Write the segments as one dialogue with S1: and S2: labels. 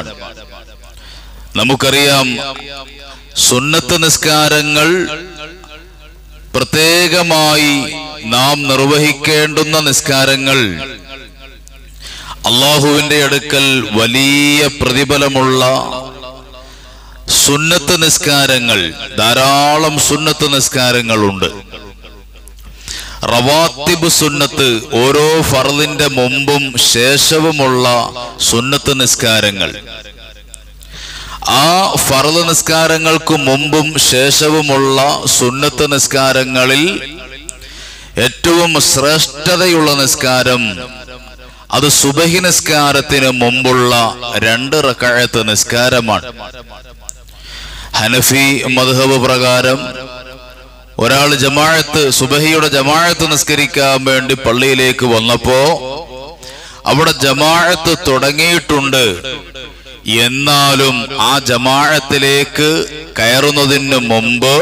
S1: നമുക്കറിയാം സുന്നത്ത് നിസ്കാരങ്ങൾ പ്രത്യേകമായി നാം നിർവഹിക്കേണ്ടുന്ന നിസ്കാരങ്ങൾ അള്ളാഹുവിന്റെ അടുക്കൽ വലിയ പ്രതിഫലമുള്ള സുന്നത്ത് നിസ്കാരങ്ങൾ ധാരാളം സുന്നത്ത് നിസ്കാരങ്ങളുണ്ട് റവാത്തിബ് സുന്നത്ത് ഓരോ ഫർദിന്റെ മുമ്പും ശേഷവുമുള്ള സുന്നത്ത് നിസ്കാരങ്ങൾ ആ ഫർദ് നിസ്കാരങ്ങൾക്ക് മുമ്പും ശേഷവുമുള്ള സുന്നത്ത് നിസ്കാരങ്ങളിൽ ഏറ്റവും ശ്രേഷ്ഠതയുള്ള നിസ്കാരം അത് സുബഹി നിസ്കാരത്തിന് മുമ്പുള്ള രണ്ട് റക്കായത്ത് നിസ്കാരമാണ് ഹനഫി മധുഹബ് പ്രകാരം ഒരാൾ ജമാഅത്ത് സുബഹിയുടെ ജമാഅത്ത് നിസ്കരിക്കാൻ വേണ്ടി പള്ളിയിലേക്ക് വന്നപ്പോ അവിടെ ജമാഅത്ത് തുടങ്ങിയിട്ടുണ്ട് എന്നാലും ആ ജമാഅത്തിലേക്ക് കയറുന്നതിന് മുമ്പ്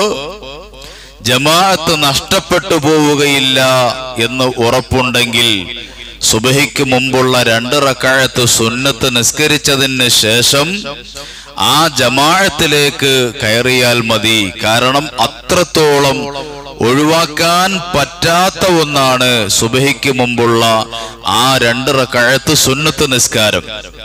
S1: ജമാഅത്ത് നഷ്ടപ്പെട്ടു പോവുകയില്ല എന്ന് ഉറപ്പുണ്ടെങ്കിൽ സുബഹിക്ക് മുമ്പുള്ള രണ്ട് റക്കാഴത്ത് സുന്നത്ത് നിസ്കരിച്ചതിന് ശേഷം ആ ജമാഅത്തിലേക്ക് കയറിയാൽ മതി കാരണം അത്രത്തോളം ഒഴിവാക്കാൻ പറ്റാത്ത ഒന്നാണ് സുബഹിക്ക് മുമ്പുള്ള ആ രണ്ട് റക്കാഴത്ത് സുന്നത്ത് നിസ്കാരം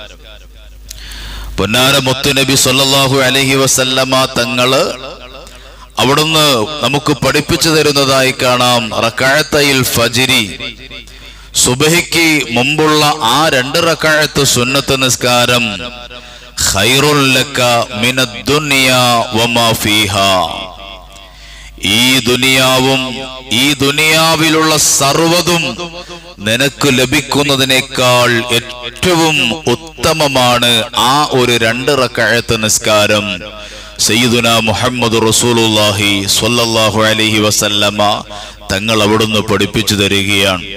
S1: പൊന്നാര മുത്തുനബി സല്ലല്ലാഹു അലൈഹി വസല്ലമ തങ്ങള് അവിടുന്ന് നമുക്ക് പഠിപ്പിച്ചു തരുന്നതായി കാണാം റക്കാഴത്തയിൽ ഫജിരി സുബഹിക്ക് മുമ്പുള്ള ആ രണ്ട് റക്കാഴത്ത് സുന്നത്ത് നിസ്കാരം ഖൈറുൽ ലക മിനദ്ദുനിയ വമാ ഫീഹാ ഈ ദുനിയാവും ഈ ദുനിയാവിലുള്ള സർവതും നിനക്ക് ലഭിക്കുന്നതിനേക്കാൾ ഏറ്റവും ഉത്തമമാണ് ആ ഒരു രണ്ട് റക്കഴത്ത് നിസ്കാരം സയ്യിദുന മുഹമ്മദ് റസൂലുള്ളാഹി സ്വല്ലല്ലാഹു അലൈഹി വസല്ലമ തങ്ങൾ അവിടുന്ന് പഠിപ്പിച്ചു തരികയാണ്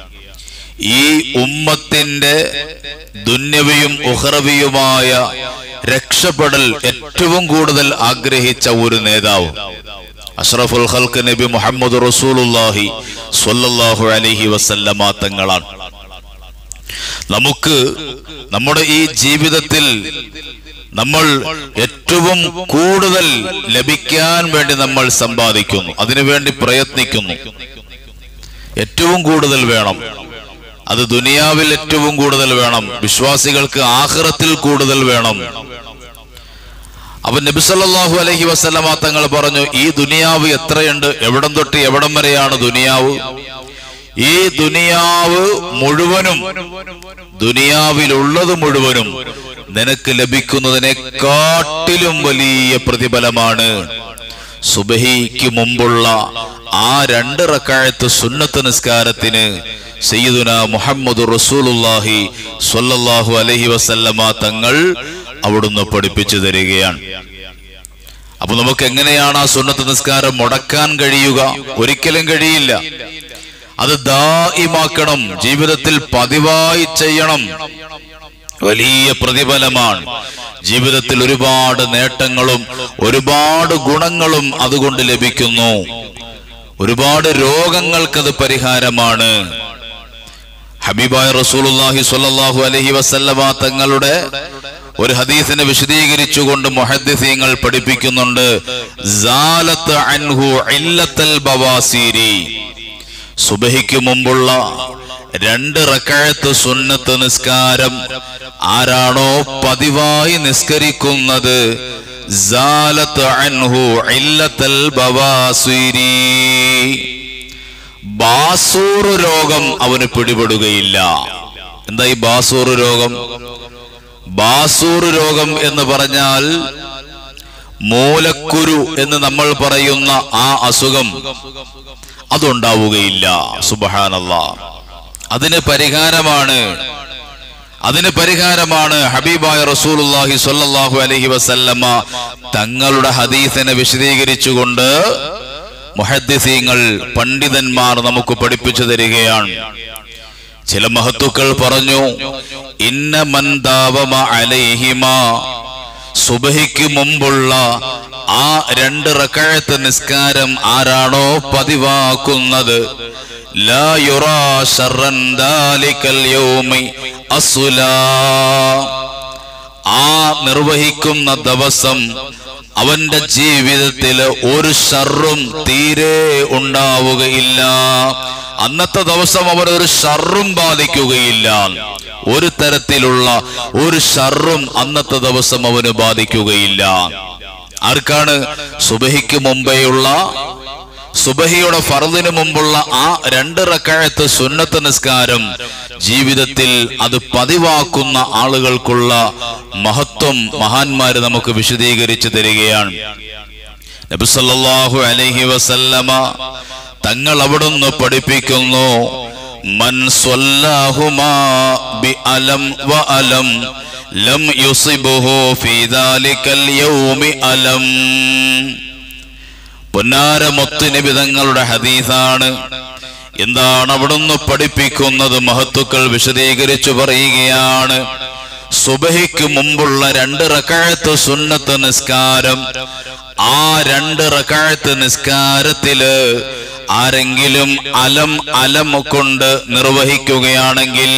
S1: ഈ ഉമ്മത്തിന്റെ ദുന്യവിയും ഉഹ്റവിയുമായ രക്ഷപ്പെടൽ ഏറ്റവും കൂടുതൽ ആഗ്രഹിച്ച ഒരു നേതാവ് അഷ്റഫുൽ ഖൽക്ക് നബി മുഹമ്മദ് റസൂലുള്ളാഹി സ്വല്ലല്ലാഹു അലൈഹി വസല്ലമ തങ്ങളാണ് നമുക്ക് നമ്മുടെ ഈ ജീവിതത്തിൽ നമ്മൾ ഏറ്റവും കൂടുതൽ ലഭിക്കാൻ വേണ്ടി നമ്മൾ സമ്പാദിക്കുന്നു അതിനുവേണ്ടി പ്രയത്നിക്കുന്നു ഏറ്റവും കൂടുതൽ വേണം അത് ദുനിയാവിൽ ഏറ്റവും കൂടുതൽ വേണം വിശ്വാസികൾക്ക് ആഹ്റത്തിൽ കൂടുതൽ വേണം അപ്പൊ നബി സല്ലല്ലാഹു അലൈഹി വസല്ലമ തങ്ങൾ പറഞ്ഞു ഈ ദുനിയാവ് എത്രയുണ്ട് എവിടം തൊട്ട് എവിടം വരെയാണ് ദുനിയാവ് ഈ ദുനിയാവ് മുഴുവനും ദുനിയാവിലുള്ളത് മുഴുവനും നിനക്ക് ലഭിക്കുന്നതിനെക്കാട്ടിലും വലിയ പ്രതിഫലമാണ് സുബഹിക്ക് മുമ്പുള്ള ആ രണ്ട് റക്കായത്ത് സുന്നത്ത് നിസ്കാരത്തിന് സയ്യിദുന മുഹമ്മദ് റസൂലുള്ളാഹി സ്വല്ലല്ലാഹു അലൈഹി വസല്ലമ തങ്ങൾ അവിടുന്ന് പഠിപ്പിച്ചു തരികയാണ് അപ്പൊ നമുക്ക് എങ്ങനെയാണ് ആ സുന്നത്ത് നിസ്കാരം മുടക്കാൻ കഴിയുക ഒരിക്കലും കഴിയില്ല അത് ദായിമാക്കണം ജീവിതത്തിൽ പതിവായി ചെയ്യണം വലിയ പ്രതിഫലമാണ് ജീവിതത്തിൽ ഒരുപാട് നേട്ടങ്ങളും ഒരുപാട് ഗുണങ്ങളും അതുകൊണ്ട് ലഭിക്കുന്നു ഒരുപാട് രോഗങ്ങൾക്കത് പരിഹാരമാണ് ഹബീബായ റസൂലുള്ളാഹി സ്വല്ലല്ലാഹു അലൈഹി വസല്ലമ തങ്ങളുടെ ഒരു ഹദീസിനെ വിശദീകരിച്ചുകൊണ്ട് മുഹദ്ദിസീങ്ങൾ പഠിപ്പിക്കുന്നുണ്ട് സാലത്ത് അൻഹു ഇല്ലത്തൽ ബവാസീരി സുബഹിക്ക് മുമ്പുള്ള രണ്ട് റക്കായത്ത് സുന്നത്ത് നിസ്കാരം ആരാണോ പതിവായി നിസ്കരിക്കുന്നത് സാലത്ത് അൻഹു ഇല്ലത്തൽ ബവാസീരി ബാസൂർ രോഗം അവന് പിടിപെടുകയില്ല എന്താ ഈ ബാസൂർ രോഗം ബാസൂർ രോഗം എന്ന് പറഞ്ഞാൽ മൂലക്കുരു എന്ന് നമ്മൾ പറയുന്ന ആ അസുഖം അതുണ്ടാവുകയില്ല സുബഹാനല്ല അതിന് പരിഹാരമാണ് അതിന് പരിഹാരമാണ് ഹബീബായ റസൂലുള്ളാഹി സ്വല്ലല്ലാഹു അലൈഹി വസല്ലമ തങ്ങളുടെ ഹദീസിനെ വിശദീകരിച്ചുകൊണ്ട് മുഹദ്ദിസീങ്ങൾ പണ്ഡിതന്മാർ നമുക്ക് പഠിപ്പിച്ചു തരികയാണ് ചില മഹത്തുക്കൾ പറഞ്ഞു ഇന്ന മന്ദാവമ അലൈഹിമ സുബഹിക്ക് മുമ്പുള്ള ആ രണ്ട് റക്കഴത്ത് നിസ്കാരം ആരാണോ പതിവാക്കുന്നത് ലാ യുറാ ശർറൻ ദാലിക്കൽ യൗമി അസ്ലാ ആ നിർവഹിക്കുന്ന ദിവസം അവന്റെ ജീവിതത്തിൽ ഒരു ഷർറും തീരെ ഉണ്ടാവുകയില്ല അന്നത്തെ ദിവസം അവൻ ഒരു ഷർറും ബാധിക്കുകയില്ല ഒരു തരത്തിലുള്ള ഒരു ഷർറും അന്നത്തെ ദിവസം അവന് ബാധിക്കുകയില്ല ആർക്കാണ് സുബഹിക്ക് മുമ്പേയുള്ള സുബഹിയുടെ ഫർദിന് മുമ്പുള്ള ആ രണ്ട് റക്കായത്ത് സുന്നത്ത് നിസ്കാരം ജീവിതത്തിൽ അത് പതിവാക്കുന്ന ആളുകൾക്കുള്ള മഹത്വം മഹാന്മാര് നമുക്ക് വിശദീകരിച്ചു തരികയാണ് നബിസല്ലാഹു അലൈഹി വസല്ലമ തങ്ങൾ അവിടുന്ന് പഠിപ്പിക്കുന്നു മൻ സ്വല്ലാഹുമാ ബി അലം വ അലം ലം യുസിബുഹു ഫീ ദാലിക്കൽ യൗമി അലം പൊന്നാര മുത്തുനബി തങ്ങളുടെ ഹദീസാണ് എന്താണ് അവിടുന്ന് പഠിപ്പിക്കുന്നത് മഹത്തുക്കൾ വിശദീകരിച്ചു പറയുകയാണ് സുബഹിക്ക് മുമ്പുള്ള രണ്ട് റക്കാഴത്ത് സുന്നത്ത് നിസ്കാരം ആ രണ്ട് റക്കാഴത്ത് നിസ്കാരത്തില് ആരെങ്കിലും അലം അലം കൊണ്ട് നിർവഹിക്കുകയാണെങ്കിൽ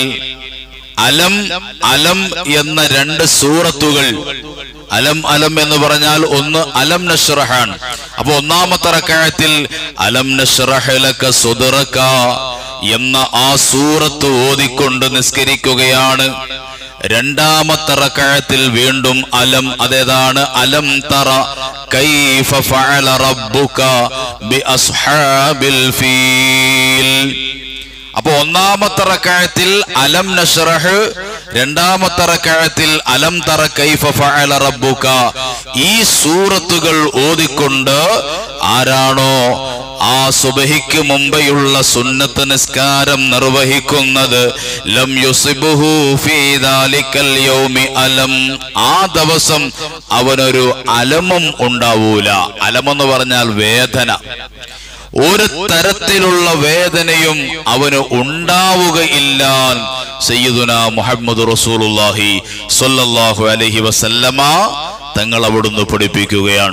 S1: അലം അലം എന്ന രണ്ട് സൂറത്തുകൾ അലം അലം എന്ന് പറഞ്ഞാൽ ഒന്ന് അലം നഷ്റഹാണ് അപ്പൊ ഒന്നാമത്തെ റക്കായത്തിൽ അലം നഷ്റഹലക സുദറക എന്ന ആ സൂറത്ത് ഓതിക്കൊണ്ട് നിസ്കരിക്കുകയാണ് രണ്ടാമത്തെ റക്കായത്തിൽ വീണ്ടും അലം അതേതാണ് അലം തറ കൈഫ ഫഅല റബ്ബുക ബി അസ്ഹാബിൽ ഫീൽ അപ്പൊ ഒന്നാമത്തെ റക്കായത്തിൽ അലം നഷ്റഹ് രണ്ടാമത്തെ റക്കായത്തിൽ അലം തറ കൈഫ ഫഅല റബ്ബുക ഈ സൂറത്തുകൾ ഓതിക്കൊണ്ട് ആരാണോ ആ സുബഹിക്ക് മുമ്പെയുള്ള സുന്നത്ത് നിസ്കാരം നിർവഹിക്കുന്നത് ലം യുസിബുഹു ഫീ ദാലിക്കൽ യൗമി അലം ആ ദിവസം അവനൊരു അലമും ഉണ്ടാവൂല അലമെന്ന് പറഞ്ഞാൽ വേദന ഒരു തരത്തിലുള്ള വേദനയും അവന് ഉണ്ടാവുകയില്ല സയ്യിദുന മുഹമ്മദ് റസൂലുള്ളാഹി സ്വല്ലല്ലാഹു അലൈഹി വസല്ലമ തങ്ങൾ അവിടുന്ന് പഠിപ്പിക്കുകയാണ്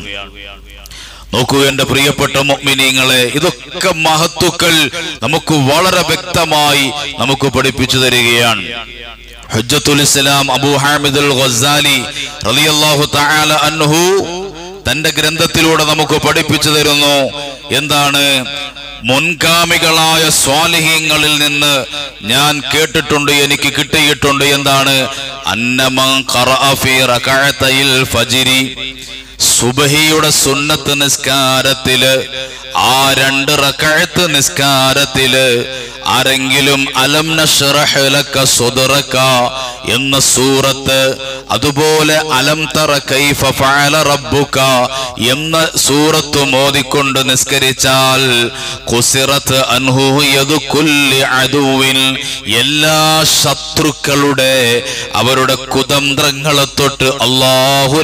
S1: നോക്കൂ എന്റെ പ്രിയപ്പെട്ട മുഅ്മിനീങ്ങളെ ഇതൊക്കെ മഹത്തുക്കൾ നമുക്ക് വളരെ വ്യക്തമായി നമുക്ക് പഠിപ്പിച്ചു തരികയാണ് ഹജ്ജത്തുൽ ഇസ്ലാം അബൂ ഹാമിദുൽ ഗസാലി റളിയല്ലാഹു തആല അൻഹു തന്റെ ഗ്രന്ഥത്തിലൂടെ നമുക്ക് പഠിപ്പിച്ചു തരുന്നു എന്താണ് മുൻഗാമികളായ സ്വാലിഹ്യങ്ങളിൽ നിന്ന് ഞാൻ കേട്ടിട്ടുണ്ട് എനിക്ക് കിട്ടിയിട്ടുണ്ട് എന്താണ് അന്നമൻ ഖറഅ ഫീ റകഅത്തയിൽ ഫജ്രി സുബഹിയുടെ സുന്നത്ത് നിസ്കാരത്തില് ആ രണ്ട് റകഅത്ത് നിസ്കാരത്തില് ആരെങ്കിലും അലം നശ്റഹ് ലക സുദ്റക എന്ന സൂറത്ത് അതുപോലെ അലം തറ കൈഫ ഫഅല റബ്ബുക എന്ന സൂറത്ത് മോദിക്കൊണ്ട് നിസ്കരിച്ചാൽ ഖുസിറത്ത് അൻഹു യദു കുല്ലി അദുവിൻ എല്ലാ ശത്രുക്കളുടെ അവരുടെ കുതന്ത്രങ്ങളെ തൊട്ട് അള്ളാഹു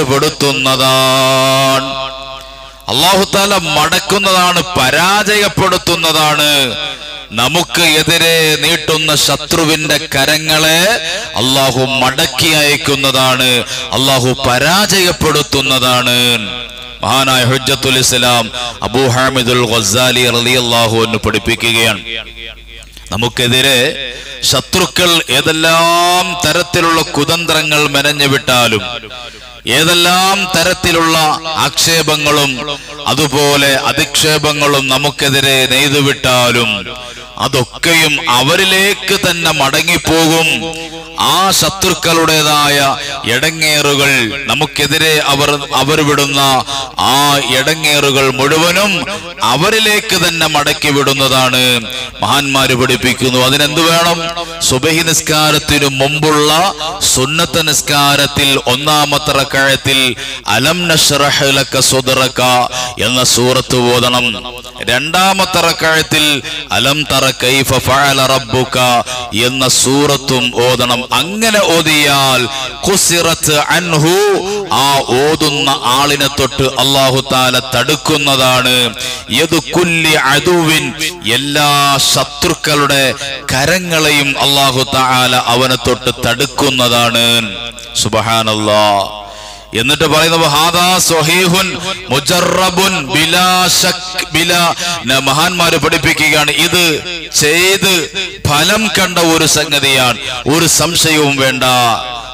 S1: രക്ഷപ്പെടുത്തുന്നതാണ് അള്ളാഹുത്താല മടക്കുന്നതാണ് പരാജയപ്പെടുത്തുന്നതാണ് നമുക്ക് എതിരെ നീട്ടുന്ന ശത്രുവിന്റെ കരങ്ങളെ അള്ളാഹു മടക്കി അയക്കുന്നതാണ് അള്ളാഹു പരാജയപ്പെടുത്തുന്നതാണ് മഹാനായ ഹുജ്ജത്തുൽ ഇസ്ലാം അബൂ ഹാമിദുൽ ഗസാലി റളിയല്ലാഹു എന്ന് പഠിപ്പിക്കുകയാണ് നമുക്കെതിരെ ശത്രുക്കൾ ഏതെല്ലാം തരത്തിലുള്ള കുതന്ത്രങ്ങൾ മെനഞ്ഞു വിട്ടാലും ഏതെല്ലാം തരത്തിലുള്ള ആക്ഷേപങ്ങളും അതുപോലെ അധിക്ഷേപങ്ങളും നമുക്കെതിരെ നെയ്തുവിട്ടാലും അതൊക്കെയും അവരിലേക്ക് തന്നെ മടങ്ങിപ്പോകും ആ ശത്രുക്കളുടേതായ എടങ്ങേറുകൾ നമുക്കെതിരെ അവർ അവർ വിടുന്ന ആ എടങ്ങേറുകൾ മുഴുവനും അവരിലേക്ക് തന്നെ മടക്കി വിടുന്നതാണ് മഹാന്മാര് പഠിപ്പിക്കുന്നു അതിനെന്ത് വേണം സുബഹി നിസ്കാരത്തിനു മുമ്പുള്ള സുന്നത്ത് നിസ്കാരത്തിൽ ഒന്നാമത്തെ റക്കായത്തിൽ അലം നഷ്റഹ് ലക സുദ്റക എന്ന സൂറത്ത് ഓതണം രണ്ടാമത്തെ റക്കായത്തിൽ അലം തറ കൈഫ ഫഅല റബ്ബുക എന്ന സൂറത്തും ഓതണം അങ്ങനെ ഓതിയാൽ ഖുസിറത്ത് അൻഹു ആ ഓതുന്ന ആളിനെ തൊട്ട് അല്ലാഹു താല തടുക്കുന്നതാണ് യദു കുല്ലി അദുവിൻ എല്ലാ ശത്രുക്കളുടെ കരങ്ങളെയും അല്ലാഹു താല അവനെ തൊട്ട് തടുക്കുന്നതാണ് സുബ്ഹാനല്ലാ എന്നിട്ട് പറയുന്നത് ഹാദാ സ്വഹീഹുൻ മുജറബുൻ ബിലാ ശക് ബിലാ ന- മഹാന്മാര് പഠിപ്പിക്കുകയാണ് ഇത് ചെയ്ത് ഫലം കണ്ട ഒരു സംഗതിയാണ് ഒരു സംശയവും വേണ്ട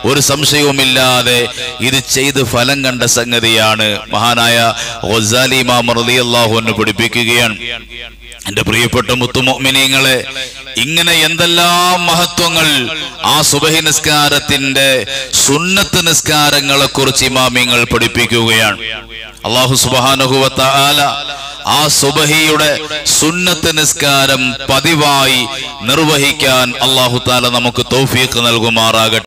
S1: ഒരു സംശയവുമില്ലാതെ ഇത് ചെയ്ത് ഫലം കണ്ട സംഗതിയാണ് മഹാനായ ഗസാലി ഇമാം റളിയല്ലാഹു അൻഹു പഠിപ്പിക്കുകയാണ് എന്റെ പ്രിയപ്പെട്ട മുത്തുമോമിനിങ്ങളെ ഇങ്ങനെ എന്തെല്ലാം മഹത്വങ്ങൾ ആ സുബഹി നിസ്കാരത്തിന്റെ സുന്നത്ത് നിസ്കാരങ്ങളെ കുറിച്ച് ഇമാമിങ്ങൾ പഠിപ്പിക്കുകയാണ് അള്ളാഹു സുബാനുഹുവത്ത ആല ആ സുബഹിയുടെ സുന്നത്ത് നിസ്കാരം പതിവായി നിർവഹിക്കാൻ അള്ളാഹു താല നമുക്ക് തൗഫീഖ് നൽകുമാറാകട്ടെ